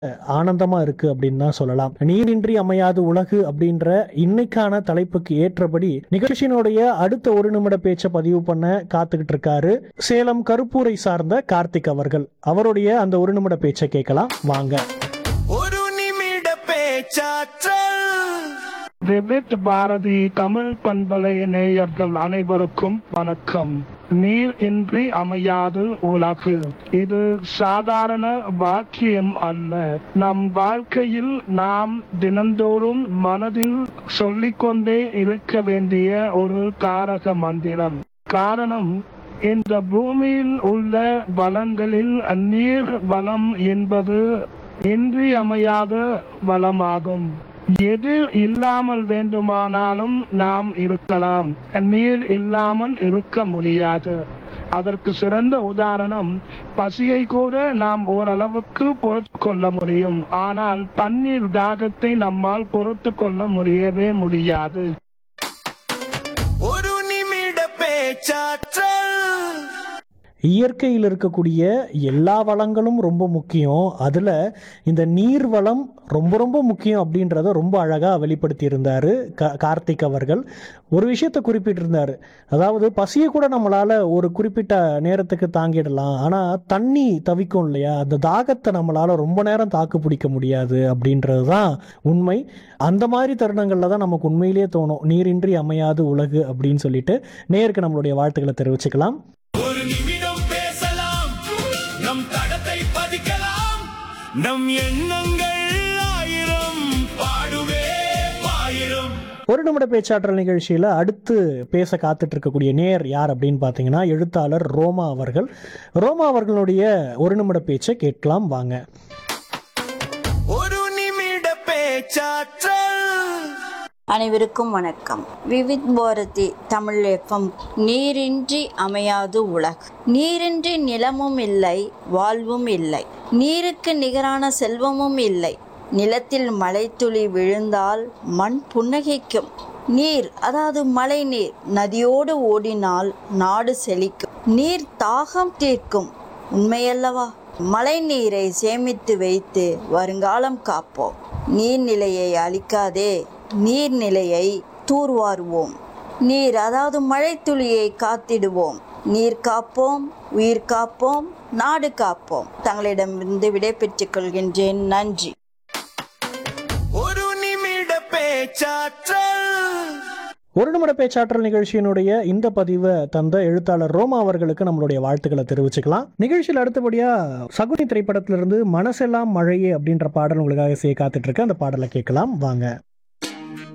ஆனந்தமா இருக்கு அப்படின்னு தான் சொல்லலாம் நீரின்றி அமையாது உலகு அப்படின்ற இன்னைக்கான தலைப்புக்கு ஏற்றபடி நிகழ்ச்சியினுடைய அடுத்த ஒரு நிமிட பேச்சை பதிவு பண்ண காத்துக்கிட்டு இருக்காரு சேலம் கருப்பூரை சார்ந்த கார்த்திக் அவர்கள் அவருடைய அந்த ஒரு நிமிட பேச்சை கேட்கலாம் வாங்க ஒரு நிமிட பேச்சாற்றல் விவித் பாரதி தமிழ் பண்பலை நேயர்கள் அனைவருக்கும் வணக்கம் நீர் இன்றி அமையாது உலகு இது சாதாரண வாக்கியம் அல்ல நம் வாழ்க்கையில் நாம் தினந்தோறும் மனதில் சொல்லிக்கொண்டே இருக்க வேண்டிய ஒரு தாரக மந்திரம் காரணம் இந்த பூமியில் உள்ள வளங்களில் நீர் வளம் என்பது இன்றியமையாத வளமாகும் எது இல்லாமல் வேண்டுமானாலும் நாம் இருக்கலாம் நீர் இல்லாமல் இருக்க முடியாது அதற்கு சிறந்த உதாரணம் பசியை கூட நாம் ஓரளவுக்கு பொறுத்து கொள்ள முடியும் ஆனால் தண்ணீர் தாகத்தை நம்மால் பொறுத்து கொள்ள முடியவே முடியாது ஒரு நிமிட பேச்சாற்றல் இயற்கையில் இருக்கக்கூடிய எல்லா வளங்களும் ரொம்ப முக்கியம் அதில் இந்த நீர் வளம் ரொம்ப ரொம்ப முக்கியம் அப்படின்றத ரொம்ப அழகாக வெளிப்படுத்தி இருந்தார் க கார்த்திக் அவர்கள் ஒரு விஷயத்தை குறிப்பிட்டிருந்தார் அதாவது பசியை கூட நம்மளால் ஒரு குறிப்பிட்ட நேரத்துக்கு தாங்கிடலாம் ஆனால் தண்ணி தவிக்கும் இல்லையா அந்த தாகத்தை நம்மளால் ரொம்ப நேரம் தாக்கு பிடிக்க முடியாது அப்படின்றது தான் உண்மை அந்த மாதிரி தருணங்களில் தான் நமக்கு உண்மையிலேயே தோணும் நீரின்றி அமையாது உலகு அப்படின்னு சொல்லிட்டு நேருக்கு நம்மளுடைய வாழ்த்துக்களை தெரிவிச்சுக்கலாம் ஒரு நிமிடம் பேசலாம் நம் தடத்தை பதிக்கலாம் நம் எண்ணங்கள் ஆயிரம் பாடுவே பாயிரம் ஒரு நிமிட பேச்சாற்றல் நிகழ்ச்சியில் அடுத்து பேச காத்துட்டு இருக்கக்கூடிய நேர் யார் அப்படின்னு பார்த்தீங்கன்னா எழுத்தாளர் ரோமா அவர்கள் ரோமா அவர்களுடைய ஒரு நிமிட பேச்சை கேட்கலாம் வாங்க ஒரு நிமிட பேச்சாற்றல் அனைவருக்கும் வணக்கம் விவித் பாரதி தமிழ் எஃப்எம் நீரின்றி அமையாது உலகு நீரின்றி நிலமும் இல்லை வாழ்வும் இல்லை நீருக்கு நிகரான செல்வமும் இல்லை நிலத்தில் மழைத்துளி விழுந்தால் மண் புன்னகைக்கும் நீர் அதாவது மழை நீர் நதியோடு ஓடினால் நாடு செழிக்கும் நீர் தாகம் தீர்க்கும் உண்மையல்லவா மழை நீரை சேமித்து வைத்து வருங்காலம் காப்போம் நீர்நிலையை அழிக்காதே நீர்நிலையை தூர்வாருவோம் நீர் அதாவது மழைத்துளியை காத்திடுவோம் நீர் காப்போம் உயிர் காப்போம் நாடு காப்போம் தங்களிடமிருந்து விடை பெற்றுக் கொள்கின்றேன் நன்றி ஒரு நிமிட பேச்சாற்றல் ஒரு நிமிட பேச்சாற்றல் நிகழ்ச்சியினுடைய இந்த பதிவை தந்த எழுத்தாளர் ரோமா அவர்களுக்கு நம்மளுடைய வாழ்த்துக்களை தெரிவிச்சுக்கலாம் நிகழ்ச்சியில் அடுத்தபடியா சகுனி திரைப்படத்திலிருந்து மனசெல்லாம் மழையே அப்படின்ற பாடல் உங்களுக்காக செய்ய காத்துட்டு இருக்கு அந்த பாடலை கேட்கலாம் வாங்க